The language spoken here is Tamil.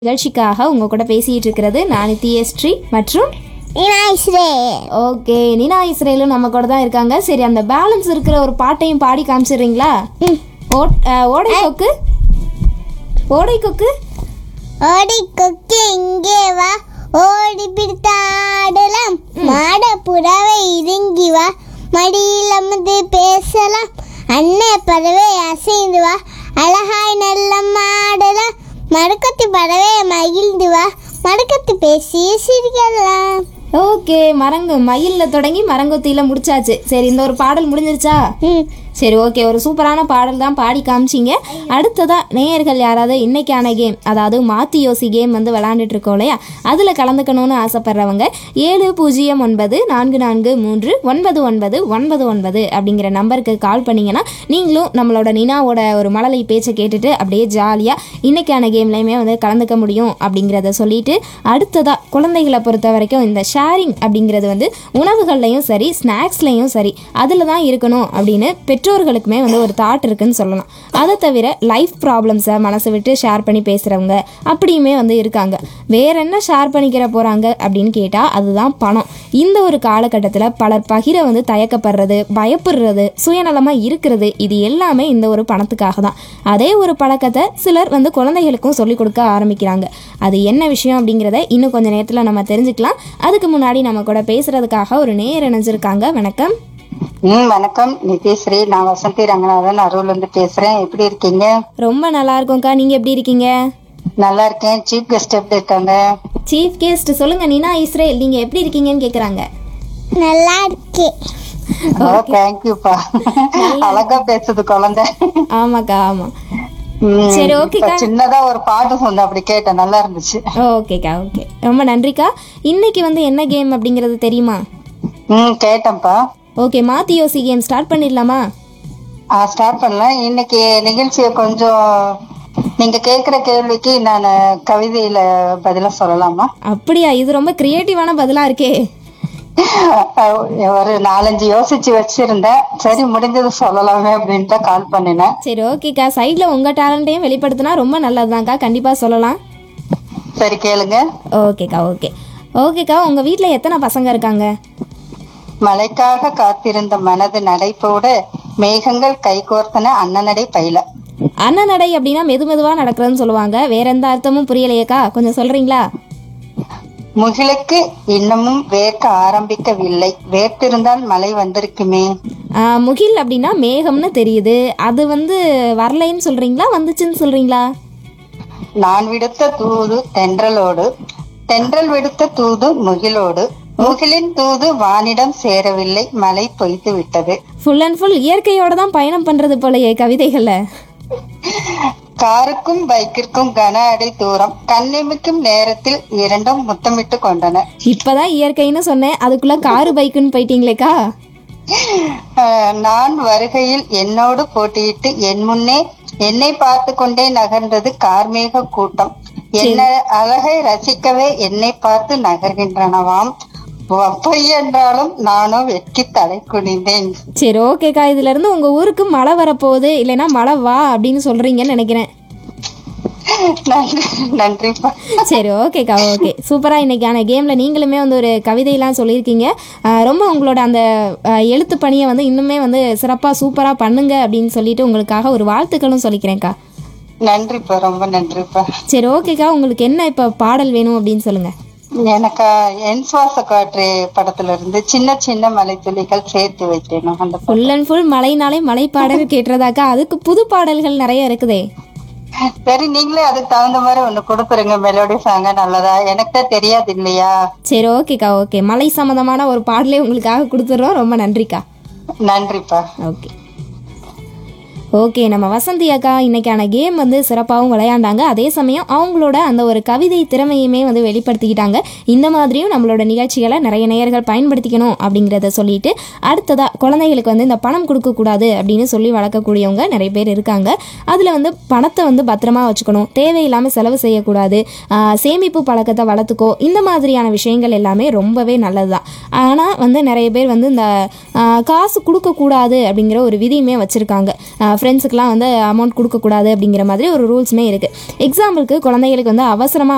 நிகழ்ச்சிக்காக உங்க கூட பேசிட்டு இருக்கிறது நான் நித்யஸ்ரீ மற்றும் ஓகே நீனா இஸ்ரேலும் நம்ம கூட தான் இருக்காங்க சரி அந்த பேலன்ஸ் இருக்கிற ஒரு பாட்டையும் பாடி காமிச்சிடுறீங்களா ஓட்- அஹ், ஓடை கொக்கு ஓடை கொக்கு ஓடி கொக்கு இங்கே வா ஓடி பிடித்தாடலாம் மாட புறவை இறங்கி வா மடியில் அமர்ந்து பேசலாம் அன்னை பறவை அசைந்து வா அழகாய் நல்ல மாடலாம் மடக்கத்து பறவை மகிழ்ந்து வா மடக்கத்து பேசி சிரிக்கலாம் ஓகே மரங்கு மயில்ல தொடங்கி மரங்கொத்தியில முடிச்சாச்சு சரி இந்த ஒரு பாடல் முடிஞ்சிருச்சா ம் சரி ஓகே ஒரு சூப்பரான பாடல் தான் பாடி காமிச்சிங்க அடுத்ததா நேயர்கள் யாராவது இன்னைக்கான கேம் அதாவது மாத்தி யோசி கேம் வந்து விளாண்டுட்டு இருக்கோம் இல்லையா அதில் கலந்துக்கணும்னு ஆசைப்படுறவங்க ஏழு பூஜ்ஜியம் ஒன்பது நான்கு நான்கு மூன்று ஒன்பது ஒன்பது ஒன்பது ஒன்பது அப்படிங்கிற நம்பருக்கு கால் பண்ணீங்கன்னா நீங்களும் நம்மளோட நினாவோட ஒரு மழலை பேச்சை கேட்டுட்டு அப்படியே ஜாலியாக இன்னைக்கான கேம்லையுமே வந்து கலந்துக்க முடியும் அப்படிங்கிறத சொல்லிட்டு அடுத்ததா குழந்தைகளை பொறுத்த வரைக்கும் இந்த ஷேரிங் அப்படிங்கிறது வந்து உணவுகள்லையும் சரி ஸ்நாக்ஸ்லையும் சரி அதில் தான் இருக்கணும் அப்படின்னு பெற்றோர்களுக்குமே வந்து ஒரு தாட் இருக்குன்னு சொல்லலாம் அதை தவிர லைஃப் ப்ராப்ளம்ஸை மனசை விட்டு ஷேர் பண்ணி பேசுகிறவங்க அப்படியுமே வந்து இருக்காங்க வேற என்ன ஷேர் பண்ணிக்கிற போகிறாங்க அப்படின்னு கேட்டால் அதுதான் பணம் இந்த ஒரு காலகட்டத்தில் பலர் பகிர வந்து தயக்கப்படுறது பயப்படுறது சுயநலமாக இருக்கிறது இது எல்லாமே இந்த ஒரு பணத்துக்காக தான் அதே ஒரு பழக்கத்தை சிலர் வந்து குழந்தைகளுக்கும் சொல்லிக் கொடுக்க ஆரம்பிக்கிறாங்க அது என்ன விஷயம் அப்படிங்கிறத இன்னும் கொஞ்சம் நேரத்தில் நம்ம தெரிஞ்சுக்கலாம் அதுக்கு முன்னாடி நம்ம கூட பேசுறதுக்காக ஒரு நேர் இணைஞ்சிருக்காங்க வணக்கம் ம் வணக்கம் நிதிஸ்ரீ நான் வசந்தி ரங்கநாதன் அருள்ல இருந்து பேசுறேன் எப்படி இருக்கீங்க ரொம்ப நல்லா இருக்கோம்க்கா நீங்க எப்படி இருக்கீங்க நல்லா இருக்கேன் சீஃப் கெஸ்ட் எப்படி இருக்காங்க சீஃப் கெஸ்ட் சொல்லுங்க நீனா இஸ்ரேல் நீங்க எப்படி இருக்கீங்கன்னு கேக்குறாங்க நல்லா இருக்கு ஓ தேங்க்யூப்பா அழகா பேசுது குழந்தை ஆமாக்கா ஆமா ம், சரி, ஓகேக்கா. இப்ப சின்னதா ஒரு பாட்டு சொன்ன அப்படி கேட்டேன் நல்லா இருந்துச்சு ஓகேக்கா ஓகே ரொம்ப நன்றிக்கா இன்னைக்கு வந்து என்ன கேம் அப்படிங்கிறது தெரியுமா ம் கேட்டேன்ப்பா ஓகே மாத்தி யோசி கேம் ஸ்டார்ட் பண்ணிடலாமா ஸ்டார்ட் பண்ணலாம் இன்னைக்கு நிகழ்ச்சியை கொஞ்சம் நீங்க கேக்குற கேள்விக்கு நான் கவிதையில பதிலா சொல்லலாமா அப்படியா இது ரொம்ப கிரியேட்டிவான பதிலா இருக்கே ஒரு நாலஞ்சு யோசிச்சு வச்சிருந்தேன் சரி முடிஞ்சது சொல்லலாமே அப்படின்ட்டு கால் பண்ணினேன் சரி ஓகேக்கா சைடில் உங்கள் டேலண்ட்டையும் வெளிப்படுத்தினா ரொம்ப நல்லதுதான்க்கா கண்டிப்பாக சொல்லலாம் சரி கேளுங்க ஓகேக்கா ஓகே ஓகேக்கா உங்கள் வீட்டில் எத்தனை பசங்க இருக்காங்க மழைக்காக காத்திருந்த மனது நடைபோட மேகங்கள் கைகோர்த்தன அண்ணனடை பயில அண்ணன் நடை அப்படின்னா மெது மெதுவாக நடக்கிறதுன்னு சொல்லுவாங்க வேற எந்த அர்த்தமும் புரியலையேக்கா கொஞ்சம் சொல்கிறீங்களா முகிலுக்கு இன்னமும் வேர்க்க ஆரம்பிக்கவில்லை வேர்த்திருந்தால் மழை வந்திருக்குமே முகில் அப்படின்னா மேகம்னு தெரியுது அது வந்து வரலைன்னு சொல்கிறீங்களா வந்துச்சுன்னு சொல்கிறீங்களா நான் விடுத்த தூது தென்றலோடு தென்றல் விடுத்த தூது முகிலோடு முகிலின் தூது வானிடம் சேரவில்லை மழை பொய்த்து விட்டது ஃபுல் அண்ட் ஃபுல் இயற்கையோட தான் பயணம் பண்ணுறது போலயே கவிதைகளில் காருக்கும் பைக்கிற்கும் கன அடி தூரம் கண்ணிமைக்கும் நேரத்தில் இரண்டும் முத்தமிட்டு கொண்டன இப்போதான் இயற்கைன்னு சொன்னேன் அதுக்குள்ளே காரு பைக்குன்னு போயிட்டீங்களேக்கா அஹ், நான் வருகையில் என்னோடு போட்டியிட்டு என் முன்னே என்னை பார்த்து கொண்டே நகர்ந்தது கார்மேக கூட்டம் என்ன அழகை ரசிக்கவே என்னை பார்த்து நகர்கின்றனவாம் பொய் என்றாலும் நானும் வெட்கி தலை குனிந்தேன் சரி ஓகேக்கா இதுல இருந்து உங்க ஊருக்கு மழை வரப்போகுது இல்லைன்னா மழை வா அப்படின்னு சொல்றீங்கன்னு நினைக்கிறேன் நன்றி நன்றிப்பா சரி ஓகேக்கா ஓகே சூப்பரா இன்னைக்கான கேம்ல நீங்களுமே வந்து ஒரு கவிதையெல்லாம் சொல்லியிருக்கீங்க ஆஹ் ரொம்ப உங்களோட அந்த ஆஹ் எழுத்து பணியை வந்து இன்னுமே வந்து சிறப்பா சூப்பரா பண்ணுங்க அப்படின்னு சொல்லிட்டு உங்களுக்காக ஒரு வாழ்த்துக்களும் சொல்லிக்கிறேன்க்கா நன்றிப்பா ரொம்ப நன்றிப்பா சரி ஓகேக்கா உங்களுக்கு என்ன இப்போ பாடல் வேணும் அப்படின்னு சொல்லுங்க எனக்கு என் சுவாச காற்று படத்துல இருந்து சின்ன சின்ன மலைத்துளிகள் சேர்த்து வைத்தேன் அந்த படம். ஃபுல் அண்ட் ஃபுல் மழைனாலே மலை பாடல் கேட்டுறதாக்கா அதுக்கு புது பாடல்கள் நிறைய இருக்குதே சரி நீங்களே அதுக்கு தகுந்த மாதிரி ஒண்ணு கொடுத்துருங்க மெலோடி சாங்க நல்லதா எனக்கு தான் தெரியாது இல்லையா சரி ஓகேக்கா ஓகே மலை சம்மந்தமான ஒரு பாடலே உங்களுக்காக கொடுத்துட்றோம் ரொம்ப நன்றிக்கா நன்றிப்பா ஓகே ஓகே நம்ம வசந்தி அக்கா இன்னைக்கான கேம் வந்து சிறப்பாகவும் விளையாண்டாங்க அதே சமயம் அவங்களோட அந்த ஒரு கவிதை திறமையுமே வந்து வெளிப்படுத்திக்கிட்டாங்க இந்த மாதிரியும் நம்மளோட நிகழ்ச்சிகளை நிறைய நேயர்கள் பயன்படுத்திக்கணும் அப்படிங்கிறத சொல்லிட்டு அடுத்ததா குழந்தைகளுக்கு வந்து இந்த பணம் கொடுக்கக்கூடாது அப்படின்னு சொல்லி வளர்க்கக்கூடியவங்க நிறைய பேர் இருக்காங்க அதில் வந்து பணத்தை வந்து பத்திரமா வச்சுக்கணும் தேவையில்லாமல் செலவு செய்யக்கூடாது ஆஹ் சேமிப்பு பழக்கத்தை வளர்த்துக்கோ இந்த மாதிரியான விஷயங்கள் எல்லாமே ரொம்பவே நல்லது தான் ஆனால் வந்து நிறைய பேர் வந்து இந்த ஆஹ் காசு கொடுக்கக்கூடாது அப்படிங்கிற ஒரு விதியுமே வச்சுருக்காங்க ஃப்ரெண்ட்ஸுக்கெலாம் வந்து அமௌண்ட் கொடுக்கக்கூடாது அப்படிங்கிற மாதிரி ஒரு ரூல்ஸுமே இருக்குது எக்ஸாம்பிளுக்கு குழந்தைகளுக்கு வந்து அவசரமாக